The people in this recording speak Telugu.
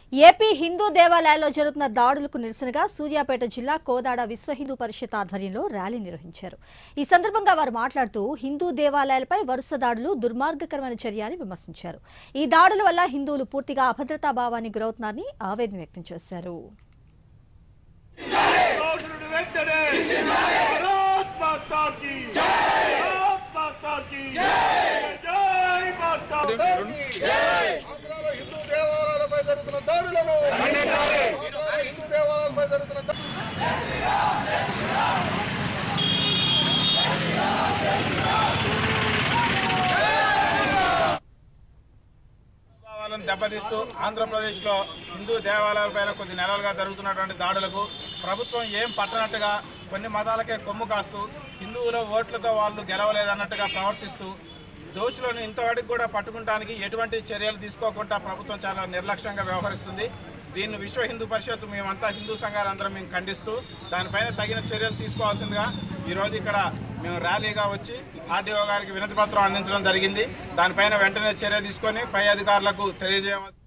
ఏపీ హిందూ దేవాలయాల్లో జరుగుతున్న దాడులకు నిరసనగా సూర్యాపేట జిల్లా కోదాడ విశ్వ హిందూ పరిషత్ ఆధ్వర్యంలో ర్యాలీ నిర్వహించారు ఈ సందర్భంగా వారు మాట్లాడుతూ హిందూ దేవాలయాలపై వరుస దాడులు దుర్మార్గకరమైన చర్య అని విమర్శించారు ఈ దాడుల వల్ల హిందువులు పూర్తిగా అభద్రతా భావానికి గురవుతున్నారని ఆవేదన వ్యక్తం చేశారు రాజునుడు వెంటనే భారత్ మాతా కీ భారత్ మాతా కీ జై మాతా ఆంధ్రాలో హిందూ దేవాలయాలపై జరుగుతున్న దాడులను ఆంధ్రాలో హిందూ దేవాలయాలపై జరుగుతున్న దా- భావాలను దెబ్బతీస్తూ ఆంధ్రప్రదేశ్లో హిందూ దేవాలయాలపైన కొద్ది నెలలుగా జరుగుతున్నటువంటి దాడులకు ప్రభుత్వం ఏం పట్టనట్టుగా కొన్ని మతాలకే కొమ్ము కాస్తూ హిందువుల ఓట్లతో వాళ్ళు గెలవలేదన్నట్టుగా ప్రవర్తిస్తూ దోషులను ఇంతవరకు కూడా పట్టుకుంటానికి ఎటువంటి చర్యలు తీసుకోకుండా ప్రభుత్వం చాలా నిర్లక్ష్యంగా వ్యవహరిస్తుంది దీన్ని విశ్వ హిందూ పరిషత్ మేమంతా హిందూ సంఘాలందరం మేము ఖండిస్తూ దానిపైన తగిన చర్యలు తీసుకోవాల్సిందిగా ఈరోజు ఇక్కడ మేము ర్యాలీగా వచ్చి ఆర్డీఓ గారికి వినతి పత్రం అందించడం జరిగింది దానిపైన వెంటనే చర్య తీసుకొని పై అధికారులకు తెలియజేయ